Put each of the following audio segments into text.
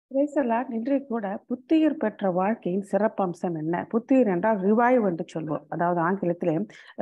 பேசலாம் இன்றைய கூட புத்துயிர் பெற்ற வாழ்க்கையின் சிறப்பம்சம் என்ன புத்துயிர் என்றால் ரிவைவ் என்று சொல்வோம் அதாவது ஆங்கிலத்திலே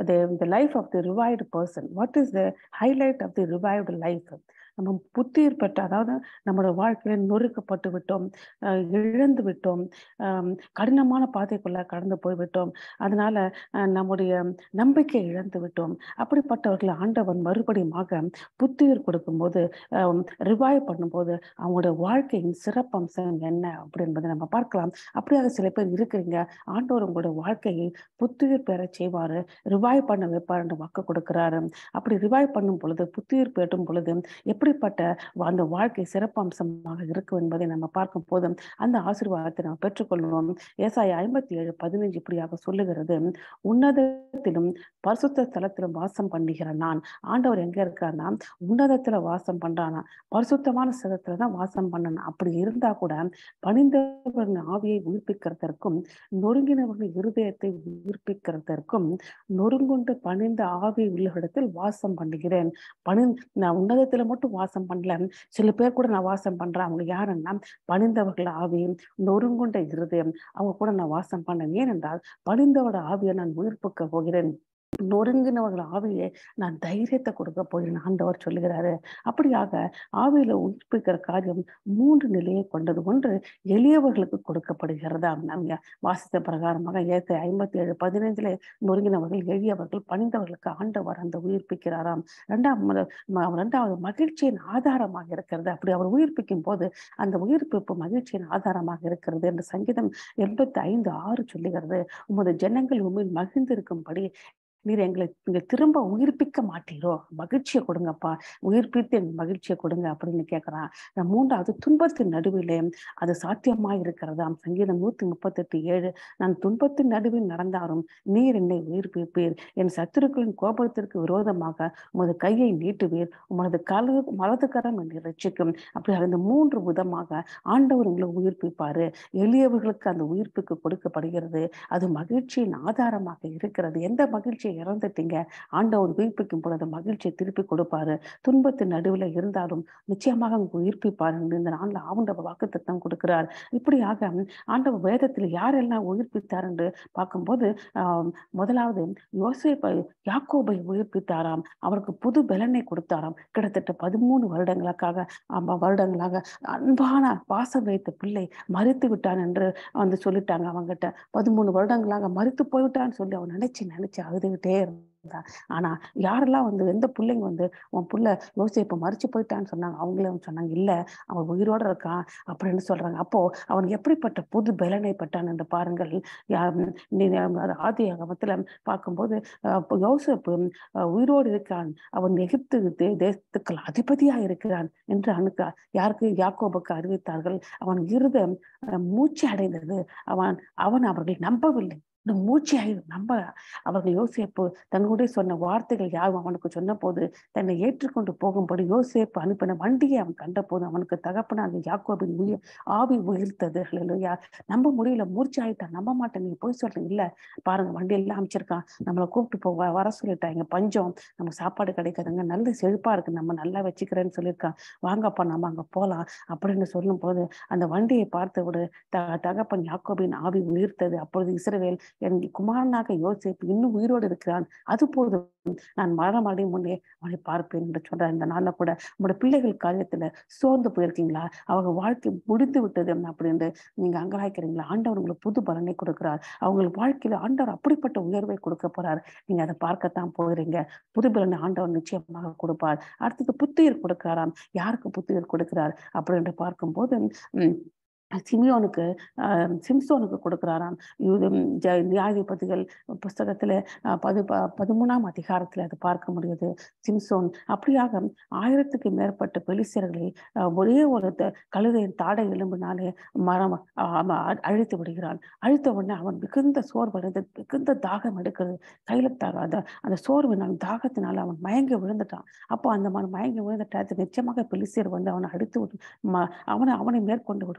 the life of the revived person what is the highlight of the revived life நம்ம புத்துயிர் பெற்ற அதாவது நம்மளோட வாழ்க்கையில நொறுக்கப்பட்டு விட்டோம் அஹ் இழந்து விட்டோம் ஆம், கடினமான பாதைக்குள்ள கடந்து போய்விட்டோம் அதனால அஹ், நம்முடைய நம்பிக்கை இழந்து விட்டோம் அப்படிப்பட்டவர்களை ஆண்டவன் மறுபடியுமாக புத்துயிர் கொடுக்கும்போது ரிவைவ் பண்ணும்போது அவங்களோட வாழ்க்கையின் சிறப்பம்சம் என்ன அப்படி என்பதை நம்ம பார்க்கலாம் அப்படியாக சில பேர் இருக்கிறீங்க ஆண்டவர் உங்களோட வாழ்க்கையை புத்துயிர் பெற செய்வாரு ரிவைவ் பண்ண வைப்பார் என்று வாக்கு கொடுக்கிறாரு அப்படி ரிவைவ் பண்ணும் பொழுது புத்துயிர் பெறும் பொழுது எப்படிப்பட்ட அந்த வாழ்க்கை சிறப்பம்சமாக இருக்கும் என்பதை நம்ம பார்க்கும் போது அந்த ஆசீர்வாதத்தை நாம் பெற்றுக்கொள்வோம் ஏசாய ஐம்பத்தி ஏழு பதினைஞ்சு இப்படியாக சொல்லுகிறது உன்னதத்திலும் பரிசுத்த ஸ்தலத்திலும் வாசம் பண்ணுகிற நான் ஆண்டவர் எங்க இருக்காருன்னா உன்னதத்துல வாசம் பண்றானா பரிசுத்தமான ஸ்தலத்துல தான் வாசம் பண்ணணும் அப்படி இருந்தா கூட பணிந்தவர்கள் ஆவியை உயிர்ப்பிக்கிறதற்கும் நொறுங்கினவர்கள் இருதயத்தை உயிர்ப்பிக்கிறதற்கும் நொறுங்குண்டு பணிந்த ஆவி உள்ள இடத்தில் வாசம் பண்ணுகிறேன் பணி நான் உன்னதத்துல மட்டும் வாசம் பண்ணல சில பேர் கூட நான் வாசம் பண்றேன் அவங்க யாருன்னா பணிந்தவர்கள் ஆவி நொறுங்குண்ட இருதயம் அவங்க கூட நான் வாசம் பண்ணேன் ஏனென்றால் பணிந்தவோட ஆவியை நான் உயிர்ப்பிக்க போகிறேன் நொறுங்கினவர்கள் ஆவியை நான் தைரியத்தை கொடுக்க போகிறேன் ஆண்டவர் சொல்லுகிறாரு அப்படியாக ஆவியில உயிர்ப்பிக்கிற காரியம் மூன்று நிலையை கொண்டது ஒன்று எளியவர்களுக்கு கொடுக்கப்படுகிறதா நம்ம வாசித்த பிரகாரமாக ஏத்த ஐம்பத்தி ஏழு பதினைந்துல நொறுங்கினவர்கள் எளியவர்கள் பணிந்தவர்களுக்கு ஆண்டவர் அந்த உயிர்ப்பிக்கிறாராம் ரெண்டாம் ம- ம- ரெண்டாவது மகிழ்ச்சியின் ஆதாரமாக இருக்கிறது அப்படி அவர் உயிர்ப்பிக்கும் போது அந்த உயிர்ப்பிப்பு மகிழ்ச்சியின் ஆதாரமாக இருக்கிறது என்று சங்கீதம் எண்பத்தி ஐந்து ஆறு சொல்லுகிறது உமது ஜனங்கள் உண்மையில் மகிழ்ந்திருக்கும்படி நீர் எங்களை நீங்க திரும்ப உயிர்ப்பிக்க மாட்டீரோ மகிழ்ச்சியை கொடுங்கப்பா உயிர்ப்பித்து என் மகிழ்ச்சியை கொடுங்க அப்படின்னு கேட்கிறான் நான் மூன்றாவது துன்பத்தின் நடுவிலே அது சாத்தியமாய் இருக்கிறதாம் சங்கீதம் நூத்தி முப்பத்தெட்டு ஏழு நான் துன்பத்தின் நடுவில் நடந்தாலும் நீர் என்னை உயிர்ப்பிப்பீர் என் சத்துருக்களின் கோபத்திற்கு விரோதமாக உமது கையை நீட்டுவீர் உமது கல வலது கரம் என்னை ரட்சிக்கும் அப்படி அந்த மூன்று விதமாக ஆண்டவர் உங்களை உயிர்ப்பிப்பாரு எளியவர்களுக்கு அந்த உயிர்ப்புக்கு கொடுக்கப்படுகிறது அது மகிழ்ச்சியின் ஆதாரமாக இருக்கிறது எந்த மகிழ்ச்சியை இறந்துட்டீங்க ஆண்டவர் உயிர்ப்பிக்கும் பொழுது மகிழ்ச்சியை திருப்பி கொடுப்பாரு துன்பத்தின் நடுவில் இருந்தாலும் நிச்சயமாக அவங்க உயிர்ப்பிப்பார் என்று இந்த நாளில் ஆண்டவர் வாக்குத்தத்தம் கொடுக்கிறார் இப்படியாக ஆண்டவர் வேதத்தில் யாரெல்லாம் உயிர்ப்பித்தார் என்று பார்க்கும்போது ஆஹ் முதலாவது யோசேப்பை யாக்கோபை உயிர்ப்பித்தாராம் அவருக்கு புது பலனை கொடுத்தாராம் கிட்டத்தட்ட பதிமூணு வருடங்களுக்காக ஆமா, வருடங்களாக அன்பான பாசம் வைத்த பிள்ளை மறித்து விட்டான் என்று வந்து சொல்லிட்டாங்க அவங்கிட்ட பதிமூணு வருடங்களாக மறித்து போய்விட்டான்னு சொல்லி அவன் நினைச்சு நினைச்சு அழுதுகிட்டே இருந்தான் ஆனா யாரெல்லாம் வந்து எந்த பிள்ளைங்க வந்து உன் புள்ள யோசிப்பு மறிச்சு போயிட்டான்னு சொன்னாங்க அவங்களே வந்து சொன்னாங்க இல்ல அவன் உயிரோட இருக்கான் அப்படின்னு சொல்றாங்க அப்போ அவன் எப்படிப்பட்ட புது பலனை பெற்றான் என்று பாருங்கள் யா- நீ- அது ஆதி அகமத்துல பார்க்கும்போது அஹ், அப்போ யோசேப்பு அஹ், உயிரோடு இருக்கான் அவன் எகிப்து தே- தேசத்துக்கள் அதிபதியா இருக்கிறான் என்று அணுக்க யாருக்கு யாக்கோபுக்கு அறிவித்தார்கள் அவன் இருதம் அஹ், மூச்சு அடைந்தது அவன் அவன் அவர்கள் நம்பவில்லை இந்த மூச்சு ஆயி நம்ப அவர்கள் யோசேப்பு தங்களுடைய சொன்ன வார்த்தைகள் யாரும் அவனுக்கு சொன்ன போது தன்னை ஏற்றுக்கொண்டு போகும்படி யோசேப்பு அனுப்பின வண்டியை அவன் கண்ட போது அவனுக்கு தகப்பனாக யாக்கோபின் உயிர் ஆவி உயிர்த்தது ஹalleluya நம்ப முடியல மூர்ச்சி ஆயிட்டான் நம்ப மாட்டேன் நீங்க போய் சொல்றீங்க இல்ல பாருங்க வண்டி எல்லாம் அமைச்சிருக்கான் நம்மளை கூப்பிட்டு போ வ- வர சொல்லிட்டாங்க பஞ்சம் நம்ம சாப்பாடு கிடைக்காதுங்க நல்ல செழிப்பா இருக்கு நம்ம நல்லா வச்சுக்கிறேன்னு சொல்லியிருக்கான் வாங்கப்பா நம்ம அங்க போலாம் அப்படின்னு சொல்லும் போது அந்த வண்டியை பார்த்து விடு த தகப்பன் யாக்கோபின் ஆவி உயிர்த்தது அப்பொழுது இஸ்ரவேல் என் குமாரனாக யோசேப்பு இன்னும் உயிரோடு இருக்கிறான் அது போதும் நான் மரணம் அடையும் முன்னே அவனை பார்ப்பேன் என்று சொல்ற இந்த நாள்ல கூட உங்களோட பிள்ளைகள் காரியத்துல சோர்ந்து போயிருக்கீங்களா அவங்க வாழ்க்கை முடிந்து விட்டது அப்படின்னு நீங்க அங்கலாய்க்கிறீங்களா ஆண்டவர் உங்களுக்கு புது பலனை கொடுக்கிறார் அவங்க வாழ்க்கையில ஆண்டவர் அப்படிப்பட்ட உயர்வை கொடுக்க போறார் நீங்க அதை பார்க்கத்தான் போகிறீங்க புது பலனை ஆண்டவர் நிச்சயமாக கொடுப்பார் அடுத்தது புத்துயிர் கொடுக்கிறாராம் யாருக்கு புத்துயிர் கொடுக்கிறார் அப்படின்னு பார்க்கும்போது உம் சிமியோனுக்கு ஆஹ் சிம்சோனுக்கு கொடுக்கிறாராம் இது ம், ஜ- நியாயாதிபதிகள் புஸ்தகத்துல ஆஹ் பது ப- பதிமூணாம் அதிகாரத்துல அது பார்க்க முடியுது சிம்சோன் அப்படியாக ஆயிரத்துக்கு மேற்பட்ட பெலிசியர்களை ஆஹ் ஒரே ஒரு த- கழுதையின் தாடை எலும்பினாலே மரம் ஆஹ் அவன் அ- அழித்து விடுகிறான் அழித்த உடனே அவன் மிகுந்த சோர்வடைந்து மிகுந்த தாகம் எடுக்கிறது கையில த- அந்த அந்த சோர்வினால் தாகத்தினால அவன் மயங்கி விழுந்துட்டான் அப்போ அந்த ம- மயங்கி விழுந்த டயத்துக்கு நிச்சயமாக பெலிசியர் வந்து அவனை அடித்து விட்டு ம- அவனை அவனை மேற்கொண்டு விடுவார்கள்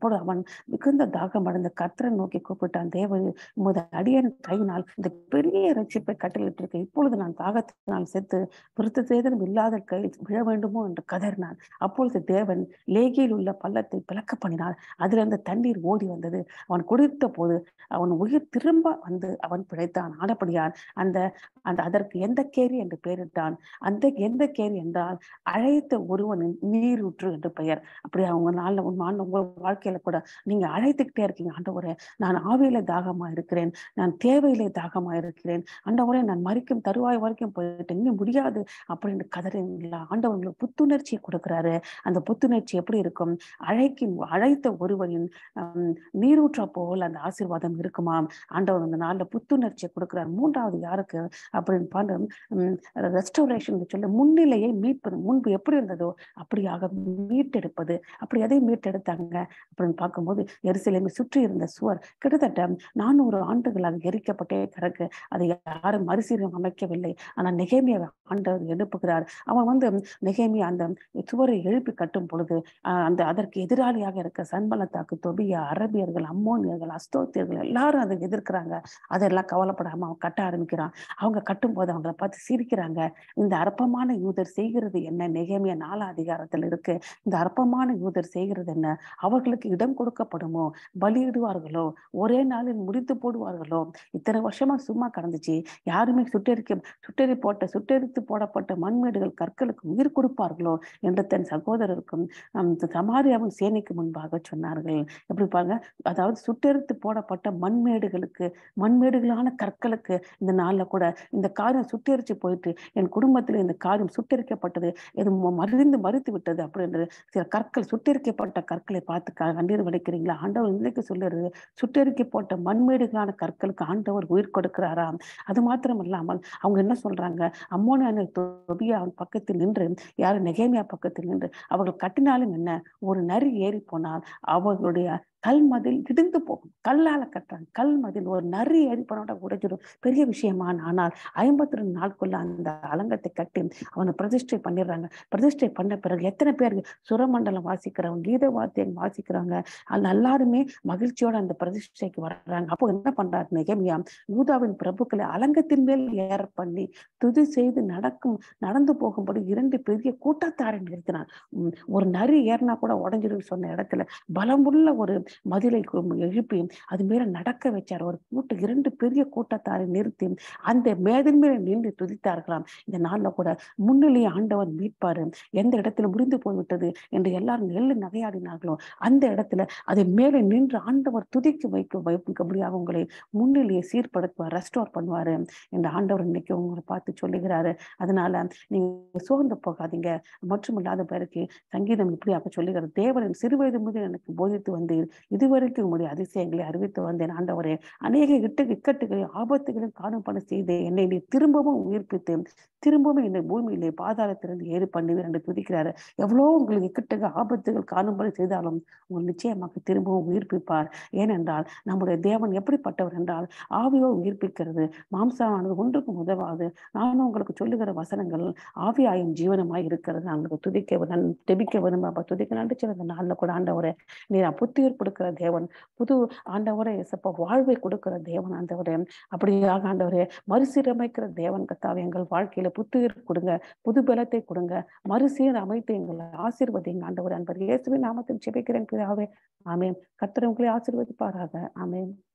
அப்பொழுது அவன் மிகுந்த தாகம் அடைந்த கர்த்தரை நோக்கி கூப்பிட்டான் தேவன் உமது அடியன் கையினால் இந்த பெரிய ரட்சிப்பை கட்டளிட்டிருக்க இப்பொழுது நான் தாகத்தினால் செத்து விருத்த சேதனம் இல்லாத கை விழ வேண்டுமோ என்று கதறினான் அப்பொழுது தேவன் லேகியில் உள்ள பள்ளத்தை பிளக்க பண்ணினார் அதுல அந்த தண்ணீர் ஓடி வந்தது அவன் குடித்த போது அவன் உயிர் திரும்ப வந்து அவன் பிழைத்தான் ஆனபடியால் அந்த அந்த அதற்கு எந்த கேரி என்று பெயரிட்டான் அந்த எந்த கேரி என்றால் அழைத்த ஒருவனின் நீரூற்று என்று பெயர் அப்படி அவங்க நாள்ல உன் நாள் உங்க வாழ்க்கையில கூட நீங்க அழைத்துக்கிட்டே இருக்கீங்க ஆண்டவரே நான் ஆவியில தாகமா இருக்கிறேன் நான் தேவையிலே தாகமா இருக்கிறேன் ஆண்டவரே நான் மறிக்கும் தருவாய் வரைக்கும் போயிட்டு இன்னும் முடியாது அப்படின்னு கதறீங்களா ஆண்டவர் உங்களுக்கு புத்துணர்ச்சியை கொடுக்குறாரு அந்த புத்துணர்ச்சி எப்படி இருக்கும் அழைக்கும் அழைத்த ஒருவனின் ஹம், நீரூற்றா போல் அந்த ஆசீர்வாதம் இருக்குமாம் ஆண்டவர் அந்த நாள்ல புத்துணர்ச்சியை கொடுக்கிறார் மூன்றாவது யாருக்கு அப்படின்னு பாருங்க ரெஸ்டோரேஷன் சொல்லி முன்னிலையை மீட்பது முன்பு எப்படி இருந்ததோ அப்படியாக மீட்டெடுப்பது அப்படி எதை மீட்டெடுத்தாங்க அப்படின்னு பார்க்கும்போது எருசலேமை சுற்றி இருந்த சுவர் கிட்டத்தட்ட நானூறு ஆண்டுகளாக எரிக்கப்பட்டே கிடக்கு அதை யாரும் மறுசீரம் அமைக்கவில்லை ஆனால் நெகேமியா ஆண்டவர் எழுப்புகிறார் அவன் வந்து நெகேமியா அந்த சுவரை எழுப்பி கட்டும் பொழுது ஆஹ் அந்த அதற்கு எதிராளியாக இருக்க சன்பலத்தாக்கு தொபியா அரபியர்கள் அம்மோனியர்கள் அஸ்தோத்தியர்கள் எல்லாரும் அதை எதிர்க்கிறாங்க அதெல்லாம் கவலைப்படாம அவன் கட்ட ஆரம்பிக்கிறான் அவங்க கட்டும் போது அவங்கள பார்த்து சிரிக்கிறாங்க இந்த அற்பமான யூதர் செய்கிறது என்ன நெகேமியா நாலா அதிகாரத்தில் இருக்கு இந்த அற்பமான யூதர் செய்கிறது என்ன அவர்களுக்கு இடம் கொடுக்கப்படுமோ பலியிடுவார்களோ ஒரே நாளில் முடித்து போடுவார்களோ இத்தனை வருஷமா சும்மா கடந்துச்சு யாருமே சுட்டெரிக்க சுட்டெரி போட்ட சுட்டெரித்து போடப்பட்ட மண்மேடுகள் கற்களுக்கு உயிர் கொடுப்பார்களோ என்று தன் சகோதரருக்கும் ஹம், சமாரியாவின் சேனைக்கு முன்பாக சொன்னார்கள் எப்படி பாருங்க அதாவது சுட்டெரித்து போடப்பட்ட மண்மேடுகளுக்கு மண்மேடுகளான கற்களுக்கு இந்த நாள்ல கூட இந்த காரியம் சுட்டெரிச்சு போயிட்டு என் குடும்பத்தில் இந்த காரியம் சுட்டெரிக்கப்பட்டது இது ம- மறிந்து மறித்து விட்டது அப்படின்னு சில கற்கள் சுட்டெரிக்கப்பட்ட கற்களை பார்த்து க- கண்ணீர் வடிக்கிறீங்களா ஆண்டவர் இன்னைக்கு சொல்லுறது சுட்டெரிக்கப்பட்ட மண்மேடுகளான கற்களுக்கு ஆண்டவர் உயிர் கொடுக்கிறாராம் அது மாத்திரம் இல்லாமல் அவங்க என்ன சொல்றாங்க அம்மோனியான தொபியா அவன் பக்கத்தில் நின்று யாரு நெகேமியா பக்கத்தில் நின்று அவர்கள் கட்டினாலும் என்ன ஒரு நரி ஏறி போனால் அவர்களுடைய கல் மதில் இடிந்து போகும் கல்லால கட்டுறாங்க கல் மதில் ஒரு நரி ஏறி போனோட உடைஞ்சிடும் பெரிய விஷயமான ஆனால் ஐம்பத்தி ரெண்டு நாட்குள்ள அந்த அலங்கத்தை கட்டி அவனை பிரதிஷ்டை பண்ணிடுறாங்க பிரதிஷ்டை பண்ண பிறகு எத்தனை பேர் சுரமண்டலம் வாசிக்கிறவங்க கீத வாத்தியம் வாசிக்கிறாங்க அது எல்லாருமே மகிழ்ச்சியோட அந்த பிரதிஷ்டைக்கு வர்றாங்க அப்போ என்ன பண்றாரு நெகமியா யூதாவின் பிரபுக்களை அலங்கத்தின் மேல் ஏற பண்ணி துதி செய்து நடக்கும் நடந்து போகும்படி இரண்டு பெரிய கூட்டத்தாரை நிறுத்தினார் உம், ஒரு நரி ஏறினா கூட உடஞ்சிடும் சொன்ன இடத்துல பலமுள்ள ஒரு மதிலை கு- எழுப்பி அது மேல நடக்க வச்சார் ஒரு கூட்டு இரண்டு பெரிய கூட்டத்தாரை நிறுத்தி அந்த மேதின் மேல நின்று துதித்தார்களாம் இந்த நாள்ல கூட முன்னிலையை ஆண்டவர் மீட்பாரு எந்த இடத்துல முடிந்து போய்விட்டது என்று எல்லாரும் நெல்லு நகையாடினார்களோ அந்த இடத்துல அதை மேலே நின்று ஆண்டவர் துதிக்க வைக்க வைக்கும்படியாக உங்களை முன்னிலையை சீர்படுத்துவார் ரெஸ்டோர் பண்ணுவாரு என்று ஆண்டவர் இன்னைக்கு உங்களை பார்த்து சொல்லுகிறாரு அதனால நீங்க சோர்ந்து போகாதீங்க மற்றும் இல்லாத பேருக்கு சங்கீதம் இப்படியாக சொல்லுகிறது தேவனின் சிறுவயது முதல் எனக்கு போதித்து வந்தீர் இதுவரைக்கும் உங்களுடைய அதிசயங்களை அறிவித்து வந்தேன் ஆண்டவரே அநேக இட்டு இக்கட்டுகளையும் ஆபத்துகளையும் காணும்படி செய்து என்னை நீ திரும்பவும் உயிர்ப்பித்து திரும்பவும் என்னை பூமியிலே பாதாளத்திலிருந்து ஏறி பண்ணுவீர் என்று துதிக்கிறாரு எவ்வளோ உங்களுக்கு இக்கட்டுக ஆபத்துகள் காணும்படி செய்தாலும் உங்கள் நிச்சயமாக திரும்பவும் உயிர்ப்பிப்பார் ஏனென்றால் நம்முடைய தேவன் எப்படிப்பட்டவர் என்றால் ஆவியோ உயிர்ப்பிக்கிறது மாம்சமானது ஒன்றுக்கும் உதவாது நானும் உங்களுக்கு சொல்லுகிற வசனங்கள் ஆவியாயும் ஜீவனமாய் இருக்கிறது நான் உங்களுக்கு துதிக்க நான் தெபிக்க வேணும் அப்ப துதிக்க நடிச்சு அந்த நாளில் கூட ஆண்டவரே நீர் புத்துயிர் கொடுக்கிற தேவன் புது ஆண்டவரே இசப்ப வாழ்வை கொடுக்கிற தேவன் ஆண்டவரே அப்படியாக ஆண்டவரே மறுசீரமைக்கிற தேவன் கத்தாவே எங்கள் வாழ்க்கையில புத்துயிர் கொடுங்க புது பலத்தை கொடுங்க மறுசீர் அமைத்து எங்களை ஆசீர்வதிங்க ஆண்டவர் அன்பர் இயேசுவின் நாமத்தில் ஜெபிக்கிறேன் பிதாவே ஆமென் கர்த்தர் உங்களை ஆசீர்வதிப்பாராக ஆமென்